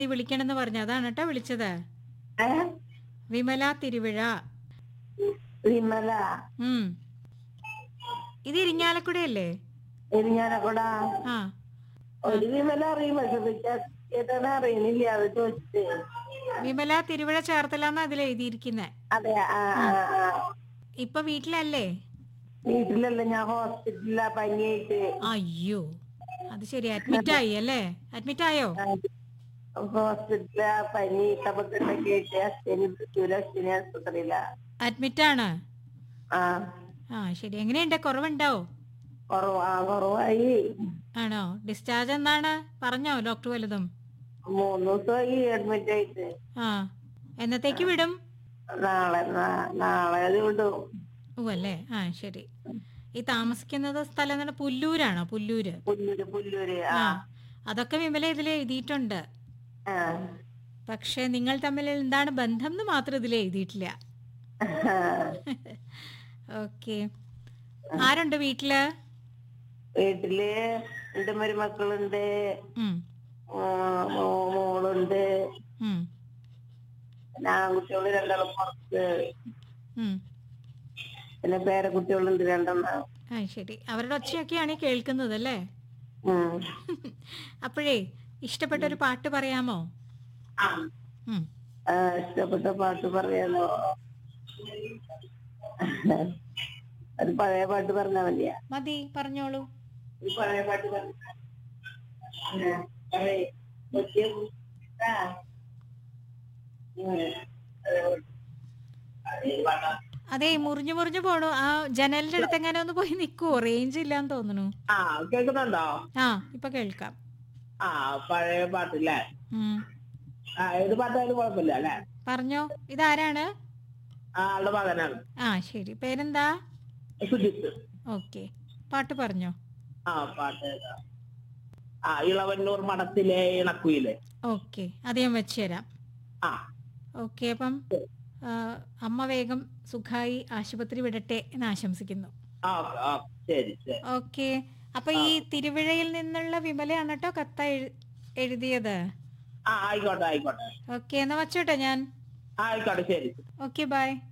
നീ വിളിക്കണമെന്ന് പറഞ്ഞു അതാണ് കേട്ടോ വിളിച്ചത് ഏ വിമല തിരുവിഴ വിമല ഉം ഇത് ഇരിങ്ങാലക്കുടയല്ലേ ഇരിഞ്ഞാലക്കൂടാ ആ ഒരു വിമല അറിയും പക്ഷെ ഏതാണ് അറിയുന്നില്ല അത് ചോദിച്ചിട്ട് വിമല തിരുവിഴ ചേർത്തലാന്ന് അതിൽ എഴുതിയിരിക്കുന്നെ അതെ ആ ആ ആ ഇപ്പൊ വീട്ടിലല്ലേ വീട്ടിലല്ല ഞാൻ ഹോസ്പിറ്റലിലാ പനിയായിട്ട് അയ്യോ അത് ശരി അഡ്മിറ്റ് ആയി അല്ലേ അഡ്മിറ്റ് ആയോ ഹോസ്പിറ്റലിലാ പനി കപക്കെട്ടൊക്കെ ആയിട്ട് അശ്വിനി തൃശ്ശൂർ അശ്വിനി ആശുപത്രിയിലാ അഡ്മിറ്റ് ആണ് ആ ആ ശരി എങ്ങനെയുണ്ട് കുറവുണ്ടോ കുറവാ കുറവായി ആണോ ഡിസ്ചാർജ് എന്നാണ് പറഞ്ഞോ ഡോക്ടർ വലുതും മൂന്ന് ദിവസമായി അഡ്മിറ്റ് ആയിട്ട് ആ എന്നത്തേക്ക് വിടും നാളെ നാ- നാളെ അത് വിടും ഓ അല്ലേ ആ ശരി ഈ താമസിക്കുന്നത് സ്ഥലം എന്താണ് പുല്ലൂരാണോ പുല്ലൂര് പുല്ലൂര് പുല്ലൂര് ആ ആ അതൊക്കെ വിമല ഇതിൽ എഴുതിയിട്ടുണ്ട് ആ പക്ഷെ നിങ്ങൾ തമ്മിൽ എന്താണ് ബന്ധം എന്ന് മാത്രം ഇതിൽ എഴുതിയിട്ടില്ല ഓക്കെ ആരുണ്ട് വീട്ടില് വീട്ടില് രണ്ട് മരുമക്കളുണ്ട് ഉം, മോ- മോ- മോളുണ്ട് ഉം, പിന്നെ ആൺകുട്ടികള് രണ്ടെണ്ണം പുറത്ത് ഉം. പിന്നെ പേരക്കുട്ടികളുണ്ട് രണ്ടെണ്ണം ആ ശരി അവരുടെ ഒച്ചയൊക്കെയാണ് ഈ കേൾക്കുന്നത് അല്ലേ ഉം. അപ്പോഴേ ഇഷ്ടപ്പെട്ട ഒരു പാട്ട് പറയാമോ ഉം. ആ, ഇഷ്ടപ്പെട്ട പാട്ട് പറയാനോ ഒരു പഴയ പാട്ട് പറഞ്ഞാ മതിയാ മതി പറഞ്ഞോളൂ ഒരു പഴയ പാട്ട് പറഞ്ഞ പറയ്. കൊച്ചി ആ. ഉം. അതെ മുറിഞ്ഞു മുറിഞ്ഞു പോണു ആ ജനലിന്റെ അടുത്ത് എങ്ങനെ ഒന്ന് പോയി നിക്കുവോ റേഞ്ച് ഇല്ലാന്ന് തോന്നുന്നു ആ കേൾക്കുന്നുണ്ടോ ആ ഇപ്പൊ കേൾക്കാം ആ പഴയ പാട്ടില്ലേ ഉം. ആ ഏത് പാട്ടായാലും കുഴപ്പമില്ല അല്ലേ പറഞ്ഞോ ഇതാരാണ് ആ ആളുടെ മകനാണ് ആ ശരി പേരെന്താ സുജിത്ത് ഓക്കെ പാട്ട് പറഞ്ഞോ ആ പാട്ട് ഏതാ? ആ ഇളവന്നൂർ മഠത്തിലെ ഇണക്കുയിലെ ഓക്കെ അത് ഞാൻ വെച്ച് തരാം ആ ഓക്കെ അപ്പം ആ, അമ്മ വേഗം സുഖായി ആശുപത്രി വിടട്ടെ എന്ന് ആശംസിക്കുന്നു ആ ആ ശരി ശരി ഓക്കെ അപ്പൊ ഈ തിരുവിഴയിൽ നിന്നുള്ള വിമലയാണ് കേട്ടോ കത്ത എഴു- എഴുതിയത് ആ ആയിക്കോട്ടെ ആയിക്കോട്ടെ ഓക്കെ എന്നാ വച്ചോട്ടെ ഞാൻ ആ, ആയിക്കോട്ടെ ശരി ഓക്കെ ബൈ